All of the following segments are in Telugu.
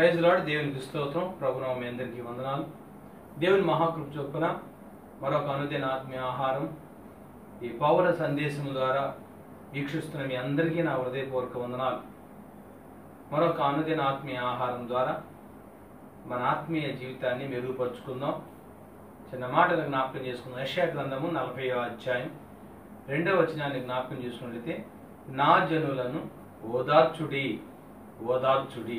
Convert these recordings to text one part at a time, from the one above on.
ప్రైజ్ లాడ్ దేవునికి స్తోత్రం ప్రభునామ మీ అందరికీ వందనాలు దేవుని మహాకృప చొప్పున మరొక అనుదిన ఆత్మీయ ఆహారం ఈ పౌర సందేశం ద్వారా వీక్షిస్తున్న మీ అందరికీ నా హృదయపూర్వక వందనాలు మరొక అనుదిన ఆత్మీయ ఆహారం ద్వారా మన ఆత్మీయ జీవితాన్ని మెరుగుపరుచుకుందాం చిన్న మాటలు జ్ఞాపకం చేసుకుందాం యెషయా గ్రంథము నలభై అధ్యాయం రెండవ వచనాన్ని జ్ఞాపకం చేసుకున్నట్లయితే నా జనులను ఓదార్చుడి ఓదార్చుడి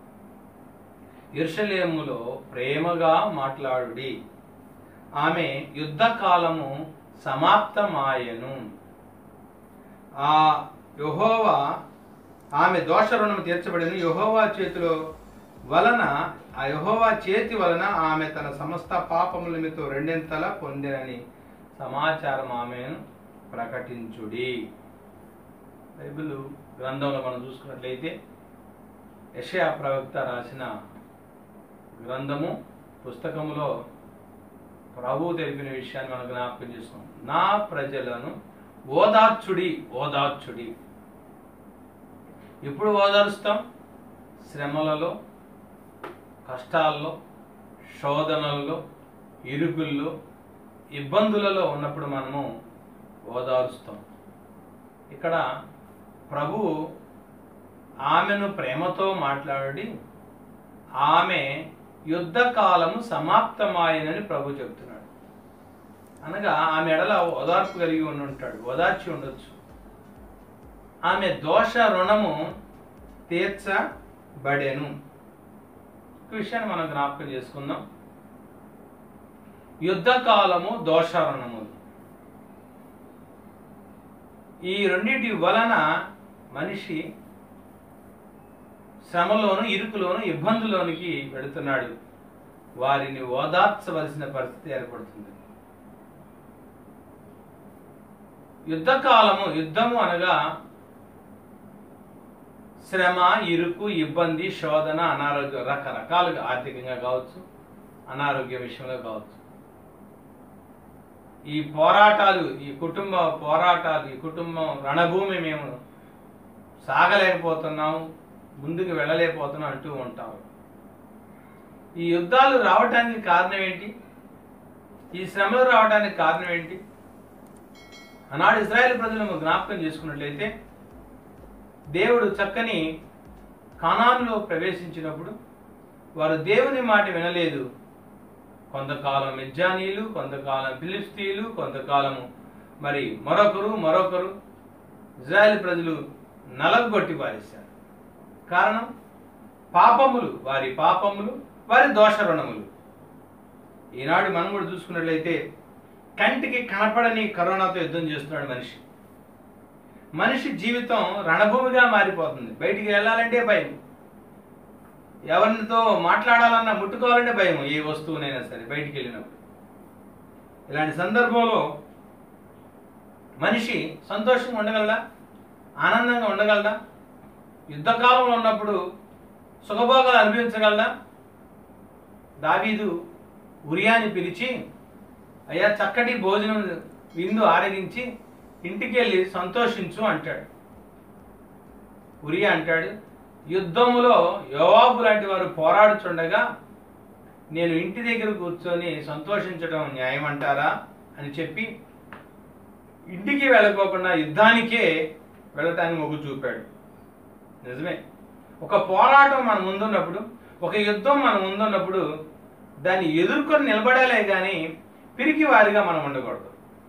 ఇర్షలేములో ప్రేమగా మాట్లాడుడి ఆమె యుద్ధ కాలము సమాప్తమాయను ఆ యహోవా ఆమె దోష రుణం తీర్చబడిన యహోవా చేతిలో వలన ఆ యహోవా చేతి వలన ఆమె తన సమస్త పాపముల మీతో రెండింతలా పొందినని సమాచారం ఆమెను ప్రకటించుడి బైబిల్ గ్రంథంలో మనం చూసుకున్నట్లయితే యషయా ప్రవక్త రాసిన గ్రంథము పుస్తకములో ప్రభు తెలిపిన విషయాన్ని మనం జ్ఞాపకం చేస్తున్నాం నా ప్రజలను ఓదార్చుడి ఓదార్చుడి ఎప్పుడు ఓదార్స్తాం శ్రమలలో కష్టాల్లో శోధనల్లో ఇరుకుల్లో ఇబ్బందులలో ఉన్నప్పుడు మనము ఓదారుస్తాం ఇక్కడ ప్రభు ఆమెను ప్రేమతో మాట్లాడి ఆమె యుద్ధ కాలము సమాప్తమాయనని ప్రభు చెప్తున్నాడు అనగా ఆమె ఎడల ఓదార్పు కలిగి ఉండి ఉంటాడు ఓదార్చి ఉండొచ్చు ఆమె దోష రుణము తీర్చబడెను ఒక విషయాన్ని మనం జ్ఞాపకం చేసుకుందాం యుద్ధ కాలము దోష రుణములు ఈ రెండింటి వలన మనిషి శ్రమలోను ఇరుకులోను ఇబ్బందులోనికి వెళుతున్నాడు వారిని ఓదార్చవలసిన పరిస్థితి ఏర్పడుతుంది యుద్ధకాలము యుద్ధము అనగా శ్రమ ఇరుకు ఇబ్బంది శోధన అనారోగ్యం రకరకాలుగా ఆర్థికంగా కావచ్చు అనారోగ్య విషయంలో కావచ్చు ఈ పోరాటాలు ఈ కుటుంబ పోరాటాలు ఈ కుటుంబం రణభూమి మేము సాగలేకపోతున్నాము ముందుకు వెళ్ళలేకపోతున్నాం అంటూ ఉంటాం ఈ యుద్ధాలు రావడానికి కారణం ఏంటి ఈ శ్రమలు రావడానికి కారణం ఏంటి ఆనాడు ఇజ్రాయెల్ ప్రజలను జ్ఞాపకం చేసుకున్నట్లయితే దేవుడు చక్కని కానానులో ప్రవేశించినప్పుడు వారు దేవుని మాట వినలేదు కొంతకాలం మిజ్జానీయులు కొంతకాలం ఫిలిస్తీన్లు కొంతకాలము మరి మరొకరు మరొకరు ఇజ్రాయెల్ ప్రజలు నలగొట్టి పారేశారు కారణం పాపములు వారి పాపములు వారి దోష రుణములు ఈనాడు మనం కూడా చూసుకున్నట్లయితే కంటికి కనపడని కరోనాతో యుద్ధం చేస్తున్నాడు మనిషి మనిషి జీవితం రణభూమిగా మారిపోతుంది బయటికి వెళ్ళాలంటే భయం ఎవరితో మాట్లాడాలన్నా ముట్టుకోవాలంటే భయం ఏ వస్తువునైనా సరే బయటికి వెళ్ళినప్పుడు ఇలాంటి సందర్భంలో మనిషి సంతోషంగా ఉండగలడా ఆనందంగా ఉండగలడా యుద్ధకాలంలో ఉన్నప్పుడు సుఖభోగాలు అనుభవించగలడా దావీదు ఉరియాని పిలిచి అయ్యా చక్కటి భోజనం విందు ఆరగించి ఇంటికి వెళ్ళి సంతోషించు అంటాడు ఉరియా అంటాడు యుద్ధములో యోవాబు లాంటి వారు పోరాడుచుండగా నేను ఇంటి దగ్గర కూర్చొని సంతోషించడం న్యాయం అంటారా అని చెప్పి ఇంటికి వెళ్ళకోకుండా యుద్ధానికే వెళ్ళటానికి మొగ్గు చూపాడు నిజమే ఒక పోరాటం మన ముందున్నప్పుడు ఒక యుద్ధం మన ముందున్నప్పుడు దాన్ని ఎదుర్కొని నిలబడాలే కానీ పిరికి వారిగా మనం ఉండకూడదు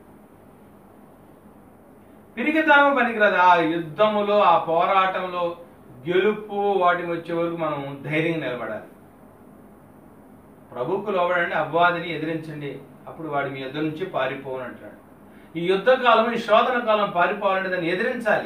పిరికితనం పనికిరాదు ఆ యుద్ధములో ఆ పోరాటంలో గెలుపు వాటి వచ్చే వరకు మనం ధైర్యంగా నిలబడాలి ప్రభుకు లోబడండి అపవాదిని ఎదిరించండి అప్పుడు వాడి మీ యుద్ధం నుంచి పారిపోవని అంటాడు ఈ యుద్ధ కాలం ఈ శోధన కాలం పారిపోవాలంటే దాన్ని ఎదిరించాలి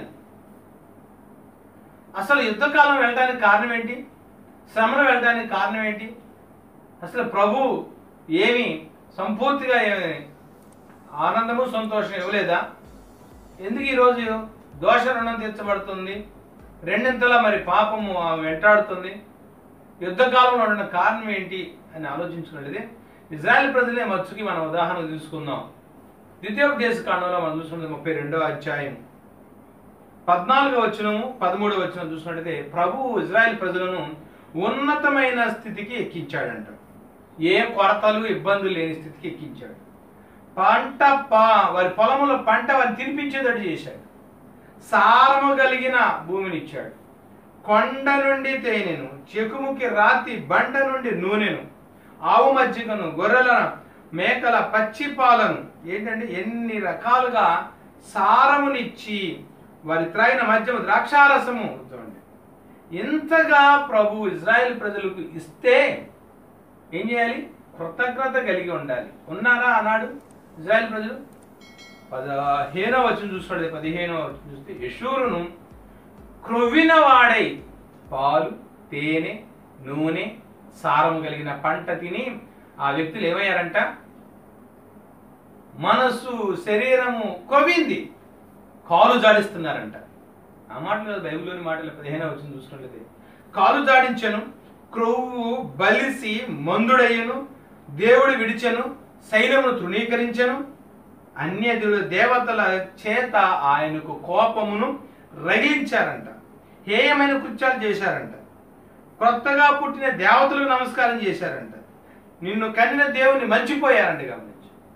అసలు యుద్ధకాలం వెళ్ళడానికి కారణం ఏంటి శ్రమలు వెళ్ళడానికి కారణం ఏంటి అసలు ప్రభు ఏమి సంపూర్తిగా ఏమి ఆనందము సంతోషం ఇవ్వలేదా ఎందుకు ఈరోజు దోష రుణం తీర్చబడుతుంది రెండింతలా మరి పాపము ఆమె వెంటాడుతుంది యుద్ధకాలంలో ఉన్న కారణం ఏంటి అని ఆలోచించుకున్నట్లయితే ఇజ్రాయెల్ ప్రజలే మచ్చుకి మనం ఉదాహరణ తీసుకుందాం ద్వితీయోపదేశ కాండంలో మనం చూసుకున్నది ముప్పై రెండో అధ్యాయం పద్నాలుగో వచనము పదమూడవ వచనం చూసినట్లయితే ప్రభువు ఇజ్రాయెల్ ప్రజలను ఉన్నతమైన స్థితికి ఎక్కించాడంట ఏ కొరతలు ఇబ్బందులు లేని స్థితికి ఎక్కించాడు పంట పా వారి పొలంలో పంట వారి తినిపించేటట్టు చేశాడు సారము కలిగిన భూమిని ఇచ్చాడు కొండ నుండి తేనెను చెకుముకి రాతి బండ నుండి నూనెను ఆవు మజ్జిగను గొర్రెల మేకల పచ్చి పాలను ఏంటంటే ఎన్ని రకాలుగా సారమునిచ్చి వారి త్రాగిన మద్యము ద్రాక్షారసము చూడండి ఇంతగా ప్రభు ఇజ్రాయెల్ ప్రజలకు ఇస్తే ఏం చేయాలి కృతజ్ఞత కలిగి ఉండాలి ఉన్నారా ఆనాడు ఇజ్రాయెల్ ప్రజలు పదిహేనో వచ్చిన చూసుకోండి పదిహేనో వచ్చిన చూస్తే యశూరును క్రొవ్విన వాడై పాలు తేనె నూనె సారం కలిగిన పంట తిని ఆ వ్యక్తులు ఏమయ్యారంట మనసు శరీరము కొవ్వింది కాలు జాడిస్తున్నారంట ఆ మాటలు కాదు, బైబిల్లోని మాటలు పదిహేనో వచ్చిన చూసుకున్నట్లయితే కాలు జాడించెను క్రొవ్వు బలిసి మందుడయ్యను దేవుడు విడిచెను శైలమును తృణీకరించెను అన్యదుడు దేవతల చేత ఆయనకు కోపమును రగిలించారంట హేయమైన కృత్యాలు చేశారంట కొత్తగా పుట్టిన దేవతలకు నమస్కారం చేశారంట నిన్ను కనిన దేవుని మర్చిపోయారంట గమనించి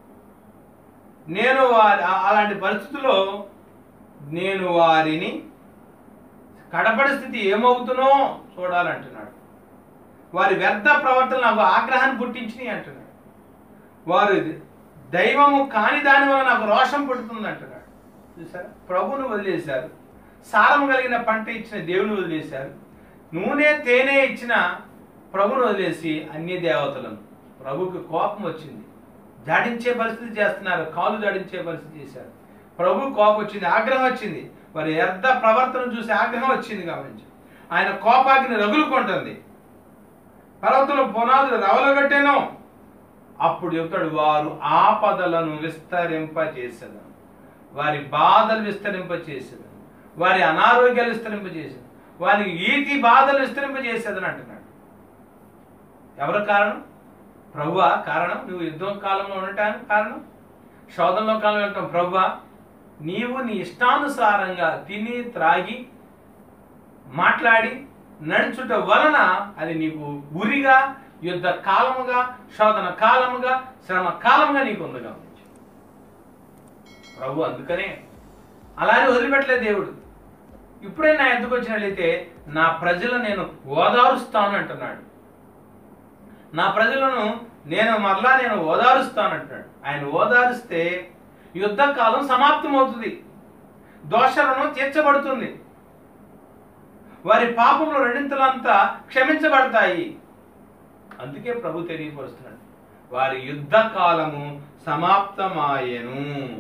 నేను వారి ఆ- అలాంటి పరిస్థితుల్లో నేను వారిని కడపడి స్థితి ఏమవుతునో చూడాలంటున్నాడు వారి వ్యర్థ ప్రవర్తన నాకు ఆగ్రహాన్ని పుట్టించినాయి అంటున్నాడు వారు దైవము కాని దాని వల్ల నాకు రోషం పుడుతుంది అంటున్నాడు చూసారా ప్రభువును వదిలేశారు సారం కలిగిన పంట ఇచ్చిన దేవుని వదిలేశారు నూనె తేనె ఇచ్చిన ప్రభువును వదిలేసి అన్య దేవతలను ప్రభుకి కోపం వచ్చింది జాడించే పరిస్థితి చేస్తున్నారు కాలు జాడించే పరిస్థితి చేశారు ప్రభు కోపం వచ్చింది ఆగ్రహం వచ్చింది వారి వ్యర్థ ప్రవర్తన చూసి ఆగ్రహం వచ్చింది గమనించి ఆయన కోపాగ్ని రగులుకుంటుంది పర్వతంలో పునాదులు రవలగట్టేను అప్పుడు చెప్తాడు వారు ఆపదలను విస్తరింపచేసేదాం వారి బాధలు విస్తరింపచేసేదాం వారి అనారోగ్యాలు విస్తరింపచేసేది వారికి ఈతి బాధలు విస్తరింపజేసేదని అంటున్నాడు ఎవరు కారణం ప్రభువా కారణం నువ్వు యుద్ధం కాలంలో ఉండటానికి కారణం శోధనలో కాలం వెళ్ళటం ప్రభువా నీవు నీ ఇష్టానుసారంగా తిని త్రాగి మాట్లాడి నడుచుట వలన అది నీకు ఉరిగా యుద్ధ కాలముగా శోధన కాలముగా శ్రమ కాలముగా నీకు ఉంది గమనించు ప్రభు అందుకనే అలానే వదిలిపెట్టలేదు దేవుడు ఇప్పుడే నా ఎందుకు వచ్చినట్లయితే నా ప్రజలను నేను ఓదారుస్తాను అంటున్నాడు నా ప్రజలను నేను మరలా నేను ఓదారుస్తాను అంటున్నాడు ఆయన ఓదారుస్తే యుద్ధ కాలం సమాప్తమవుతుంది దోషలను తీర్చబడుతుంది వారి పాపములు రెండింతలంతా క్షమించబడతాయి అందుకే ప్రభు తెలియపరుస్తున్నాడు వారి యుద్ధ కాలము సమాప్తమాయెను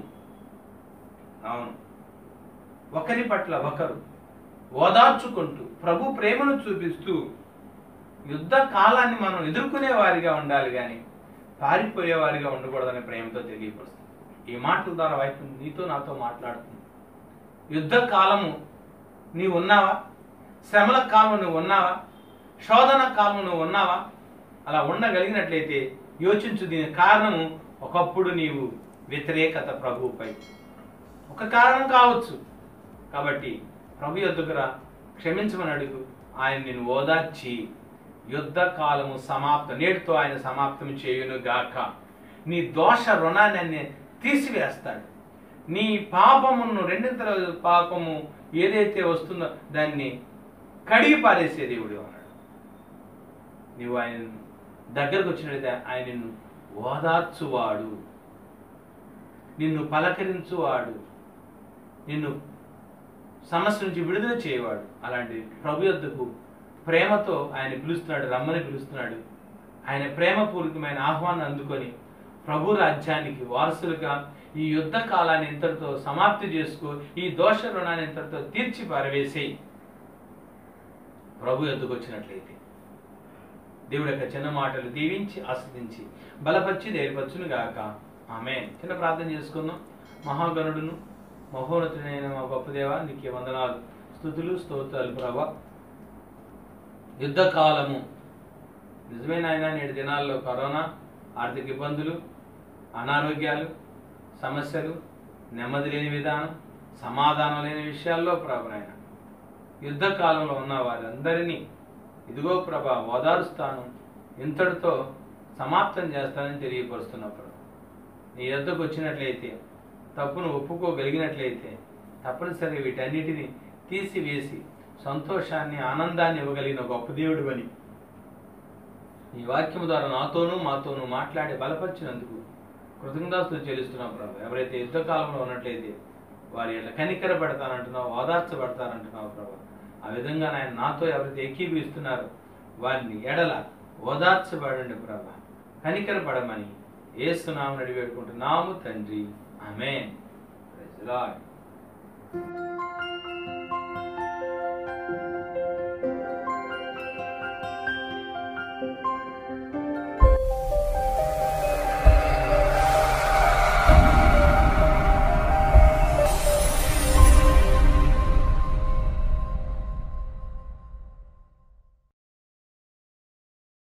అవును ఒకరి పట్ల ఒకరు ఓదార్చుకుంటూ ప్రభు ప్రేమను చూపిస్తూ యుద్ధ కాలాన్ని మనం ఎదుర్కొనే వారిగా ఉండాలి కానీ పారిపోయే వారిగా ఉండకూడదనే ప్రేమతో తెలియపరుస్తుంది ఈ మాటల ద్వారా వైపు నీతో నాతో మాట్లాడుతుంది యుద్ధ కాలము నీవు ఉన్నావా శ్రమల కాలం నువ్వు ఉన్నావా శోధన కాలం నువ్వు ఉన్నావా అలా ఉండగలిగినట్లయితే యోచించు దీని కారణము ఒకప్పుడు నీవు వ్యతిరేకత ప్రభువుపై ఒక కారణం కావచ్చు కాబట్టి ప్రభు యొద్దకురా క్షమించమని అడుగు ఆయన నేను ఓదార్చి యుద్ధ కాలము సమాప్తం నేటితో ఆయన సమాప్తం చేయును గాక నీ దోష రుణాన్ని ఆయన తీసివేస్తాడు నీ పాపమును రెండింతల పాపము ఏదైతే వస్తుందో దాన్ని కడిగి పారేసే దేవుడు అన్నాడు నీవు ఆయన దగ్గరకు వచ్చినట్లయితే ఆయన నిన్ను ఓదార్చువాడు నిన్ను పలకరించువాడు నిన్ను సమస్య నుంచి విడుదల చేయవాడు అలాంటి ప్రభు యొద్దకు ప్రేమతో ఆయన పిలుస్తున్నాడు రమ్మని పిలుస్తున్నాడు ఆయన ప్రేమపూర్వకమైన ఆహ్వానం అందుకొని ప్రభు రాజ్యానికి వారసులుగా ఈ యుద్ధ కాలాన్ని ఇంతటితో సమాప్తి చేసుకో ఈ దోష రుణాన్ని ఇంతటితో తీర్చి పారవేసేయి ప్రభు ఎద్దుకు వచ్చినట్లయితే దేవుడి యొక్క చిన్న మాటలు దీవించి ఆస్వాదించి బలపరిచి ధైర్యపరచును గాక ఆమె చిన్న ప్రార్థన చేసుకుందాం మహాగణుడును మహోన్నతుడైన మా గొప్ప దేవ నీకే వందనాలు స్థుతులు స్తోత్రాలు ప్రభా యుద్ధ కాలము నిజమైన ఆయన నేటి దినాల్లో కరోనా ఆర్థిక ఇబ్బందులు అనారోగ్యాలు సమస్యలు నెమ్మది లేని విధానం సమాధానం లేని విషయాల్లో ప్రభు నాయన యుద్ధ కాలంలో ఉన్న వారందరినీ ఇదిగో ప్రభా ఓదారుస్తాను ఇంతటితో సమాప్తం చేస్తానని తెలియపరుస్తున్నప్పుడు నీ యొద్దకు వచ్చినట్లయితే తప్పును ఒప్పుకోగలిగినట్లయితే తప్పనిసరి వీటన్నిటిని తీసివేసి సంతోషాన్ని ఆనందాన్ని ఇవ్వగలిగిన గొప్ప దేవుడు అని ఈ వాక్యం ద్వారా నాతోనూ మాతోనూ మాట్లాడి బలపరిచినందుకు కృతజ్ఞతాస్తులు చెల్లిస్తున్నాం ప్రభు ఎవరైతే యుద్ధ కాలంలో ఉన్నట్లయితే వారి ఎట్లా కనికర పడతానంటున్నావు ఓదార్చబడతానంటున్నావు ప్రభు ఆ విధంగా ఆయన నాతో ఎవరైతే ఎక్కిపిస్తున్నారో వారిని ఎడల ఓదార్చబడండి ప్రభ కనికర పడమని ఏసునామని వేడుకుంటున్నాము తండ్రి ఆమె